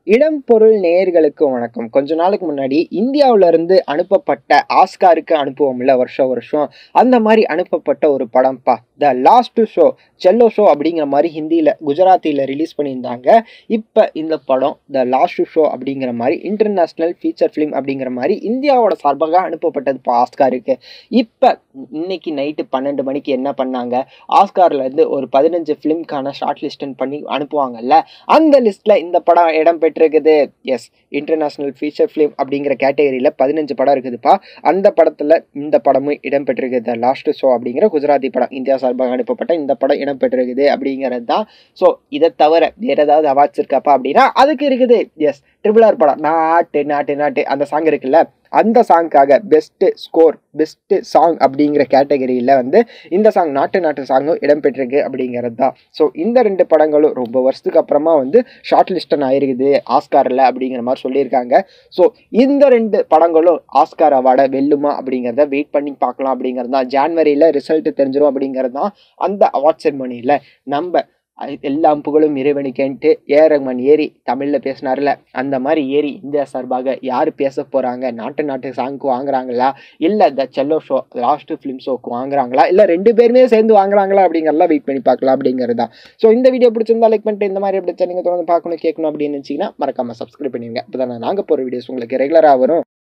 இடம் பொருள் நேயர்களுக்கு வணக்கம் கொஞ்ச நாளுக்கு முன்னாடி இந்தியாவுல இருந்து அனுப்பப்பட்ட ஆஸ்காருக்கு அனுப்புவோம்ல வருஷம் வருஷம் அந்த மாதிரி அனுப்பப்பட்ட ஒரு படம்ப்பா the last show Chhello show அப்படிங்கிற மாதிரி ஹிந்தியில் குஜராத்தியில் ரிலீஸ் பண்ணியிருந்தாங்க இப்போ இந்த படம் த லாஸ்ட் ஷோ அப்படிங்கிற மாதிரி இன்டர்நேஷ்னல் ஃபீச்சர் ஃபிலிம் அப்படிங்கிற மாதிரி இந்தியாவோட சார்பாக அனுப்பப்பட்டதுப்பா ஆஸ்காருக்கு இப்போ இன்னைக்கு நைட்டு பன்னெண்டு மணிக்கு என்ன பண்ணாங்க ஆஸ்கார்லேருந்து ஒரு பதினஞ்சு ஃபிலிம்க்கான ஷார்ட் லிஸ்டன் பண்ணி அனுப்புவாங்கல்ல அந்த லிஸ்ட்டில் இந்த படம் இடம் பெற்றிருக்குது எஸ் இன்டர்நேஷ்னல் ஃபீச்சர் ஃபிலிம் அப்படிங்கிற கேட்டகரியில் பதினஞ்சு படம் இருக்குதுப்பா அந்த படத்தில் இந்த படமும் இடம் பெற்றிருக்குது லாஸ்ட் ஷோ அப்படிங்கிற குஜராத்தி படம் இந்தியா சார்பாக அனுப்பப்பட்ட இந்த படம் இடம் பெற்றிருக்குது அப்படிங்கிறது தான் ஸோ இதை தவிர வேறு ஏதாவது அவார்ட்ஸ் இருக்காப்பா அப்படின்னா அதுக்கு இருக்குது எஸ் ட்ரிபிள் ஆர் படம் நாட்டு நாட்டு நாட்டு அந்த சாங் இருக்குல்ல அந்த சாங்க்காக பெஸ்ட்டு ஸ்கோர் பெஸ்ட்டு சாங் அப்படிங்கிற கேட்டகரியில் வந்து இந்த சாங் நாட்டு நாட்டு சாங்கும் இடம்பெற்றிருக்கு அப்படிங்கிறது தான் ஸோ இந்த ரெண்டு படங்களும் ரொம்ப வருஷத்துக்கு அப்புறமா வந்து ஷார்ட் லிஸ்டன் ஆயிருக்குது ஆஸ்காரில் அப்படிங்கிற மாதிரி சொல்லியிருக்காங்க ஸோ இந்த ரெண்டு படங்களும் ஆஸ்கார் அவார்டை வெல்லுமா அப்படிங்கிறத வெயிட் பண்ணி பார்க்கலாம் அப்படிங்கிறது தான் ஜான்வரியில் ரிசல்ட் தெரிஞ்சிடும் அப்படிங்கிறது தான் அந்த அவார்ட் செரமனியில் நம்ம அது எல்லாம் புகழும் இறைவனுக்கேன்ட்டு ஏ ரஹ்மான் ஏறி தமிழில் பேசினார்ல அந்த மாதிரி ஏறி இந்தியா சார்பாக யார் பேச போகிறாங்க நாட்டு நாட்டு சாங்க்கு வாங்குறாங்களா இல்லை the Chhello show last film ஷோக்கு வாங்குறாங்களா இல்லை ரெண்டு பேருமே சேர்ந்து வாங்குறாங்களா அப்படிங்கிறதெல்லாம் வெயிட் பண்ணி பார்க்கலாம் அப்படிங்கிறது தான் ஸோ இந்த வீடியோ பிடிச்சிருந்தா லைக் பண்ணிட்டு இந்த மாதிரி எப்படி நீங்கள் தொடர்ந்து பார்க்கணும் கேட்கணும் அப்படின்னு நினச்சிங்கன்னா மறக்காமல் சப்ஸ்கிரைப் பண்ணிடுங்க அப்போ தான் நாங்கள் போகிற வீடியோஸ் உங்களுக்கு ரெகுலராக வரும்